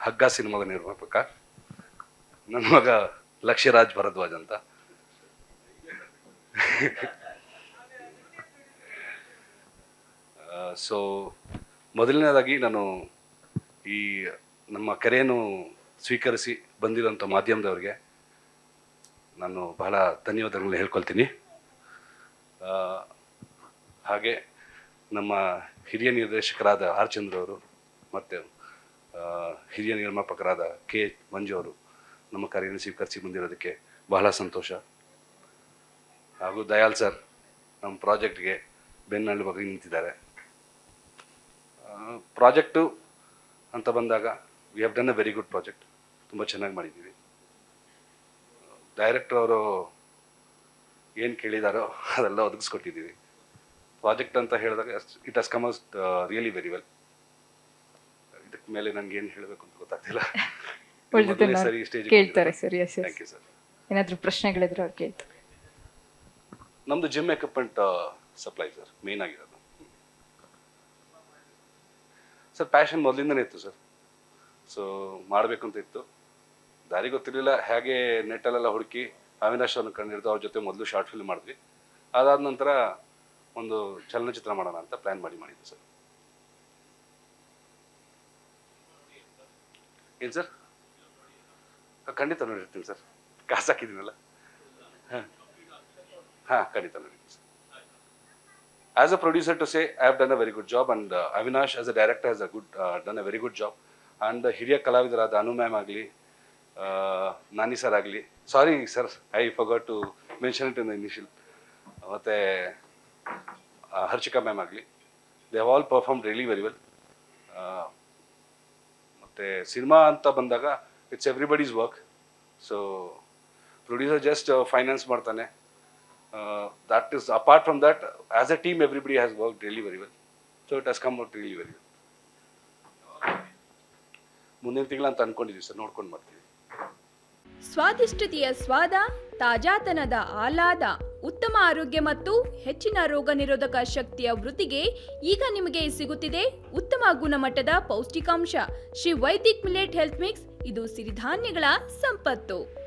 ಹಗ್ಗ ಸಿನಿಮಾದ ನಿರ್ಮಾಪಕ ನನ್ನ ಮಗ ಲಕ್ಷ್ಯರಾಜ್ ಭರದ್ವಾಜ್ ಅಂತ ಸೊ ಮೊದಲನೇದಾಗಿ ನಾನು ಈ ನಮ್ಮ ಕರೆಯನ್ನು ಸ್ವೀಕರಿಸಿ ಬಂದಿರೋಂಥ ಮಾಧ್ಯಮದವ್ರಿಗೆ ನಾನು ಬಹಳ ಧನ್ಯವಾದಗಳನ್ನ ಹೇಳ್ಕೊಳ್ತೀನಿ ಆ, ಹಾಗೆ ನಮ್ಮ ಹಿರಿಯ ನಿರ್ದೇಶಕರಾದ ಆರ್ ಚಂದ್ರ ಅವರು ಮತ್ತು ಆ, ಹಿರಿಯ ನಿರ್ಮಾಪಕರಾದ ಕೆ ಮಂಜು ಅವರು ನಮ್ಮ ಕಾರ್ಯವನ್ನು ಸ್ವೀಕರಿಸಿ ಬಂದಿರೋದಕ್ಕೆ ಬಹಳ ಸಂತೋಷ ಹಾಗೂ ದಯಾಲ್ ಸರ್ ನಮ್ಮ ಪ್ರಾಜೆಕ್ಟ್ಗೆ ಬೆನ್ನಲ್ಲಿ ಬಗ್ಗೆ ನಿಂತಿದ್ದಾರೆ ಪ್ರಾಜೆಕ್ಟು ಅಂತ ಬಂದಾಗ we have done a very good project ತುಂಬ ಚೆನ್ನಾಗಿ ಮಾಡಿದ್ದೀವಿ ಡೈರೆಕ್ಟರ್ ಅವರು ಏನು ಕೇಳಿದಾರೋ ಅದೆಲ್ಲ ಒದಗಿಸ್ಕೊಟ್ಟಿದ್ದೀವಿ ಪ್ರಾಜೆಕ್ಟ್ ಅಂತ ಹೇಳಿದಾಗ it has come as really very well ಇದಕ್ಕೆ ಮೇಲೆ ನನಗೆ ಏನು ಹೇಳಬೇಕು ಅಂತ ಗೊತ್ತಾಗ್ತಿಲ್ಲ ಉಳ್ದಿದ್ದು ಮೊದಲನೇ ನಾನು ಸರಿ ಸ್ಟೇಜ್ ಕೇಳ್ತಾರೆ sir yes thank yes you sir ಏನಾದರೂ ಪ್ರಶ್ನೆಗಳಿದ್ರೆ ಅವ್ರು ಕೇಳ್ತಾರೆ ನಮ್ಮದು gym equipment supply sir main ಆಗಿರೋದು ಸರ್ ಪ್ಯಾಷನ್ ಮೊದಲಿಂದನೇ ಇತ್ತು ಸರ್ ಸೊ ಮಾಡಬೇಕು ಅಂತ ಇತ್ತು ದಾರಿ ಗೊತ್ತಿರಲಿಲ್ಲ ಹೇಗೆ ನೆಟ್ಟಲ್ಲೆಲ್ಲ ಹುಡುಕಿ ಅವಿನಾಶ್ ಅವ್ರನ್ನ ಕಂಡಿಡ್ದು ಅವ್ರ ಜೊತೆ ಮೊದಲು ಶಾರ್ಟ್ ಫಿಲ್ಮ್ ಮಾಡಿದ್ವಿ ಅದಾದ ನಂತರ ಒಂದು ಚಲನಚಿತ್ರ ಮಾಡೋಣ ಅಂತ ಪ್ಲ್ಯಾನ್ ಮಾಡಿ ಮಾಡಿದ್ವಿ ಸರ್ ಏನು ಸರ್ ಖಂಡಿತ ನೋಡಿರ್ತೀನಿ ಸರ್ ಕಾಸು ಹಾಕಿದ್ದೀನಲ್ಲ ಹಾಂ ಹಾಂ ಖಂಡಿತ ನೋಡಿ as a producer to say I have done a very good job and Avinash as a director has a good done a very good job and ಹಿರಿಯ ಕಲಾವಿದರಾದ ಅನು ಮ್ಯಾಮ್ ಆಗಲಿ ನಾನಿ ಸರ್ ಆಗಲಿ sorry sir I forgot to mention it in the initial ಮತ್ತು Harshika ma'am ಆಗಲಿ they have all perform really very well ಮತ್ತು cinema ಅಂತ ಬಂದಾಗ it's everybody's work so producer just finance ಮಾಡ್ತಾನೆ that is apart from that as a team everybody has work really very well so it has come out really very well ಮುಂದಿನ ತಿಂಗಳು ಅಂತ ಅನ್ಕೊಂಡಿದ್ದೀವಿ sir ನೋಡ್ಕೊಂಡು ಮಾಡ್ತೀವಿ ಸ್ವಾದಿಷ್ಟತೆಯ ಸ್ವಾದ ತಾಜಾತನದ ಆಹ್ಲಾದ ಉತ್ತಮ ಆರೋಗ್ಯ ಮತ್ತು ಹೆಚ್ಚಿನ ರೋಗ ನಿರೋಧಕ ಶಕ್ತಿಯ ವೃದ್ಧಿಗೆ ಈಗ ನಿಮಗೆ ಸಿಗುತ್ತಿದೆ ಉತ್ತಮ ಗುಣಮಟ್ಟದ ಪೌಷ್ಟಿಕಾಂಶ Shri Vaidik millet health mix ಇದು ಸಿರಿಧಾನ್ಯಗಳ ಸಂಪತ್ತು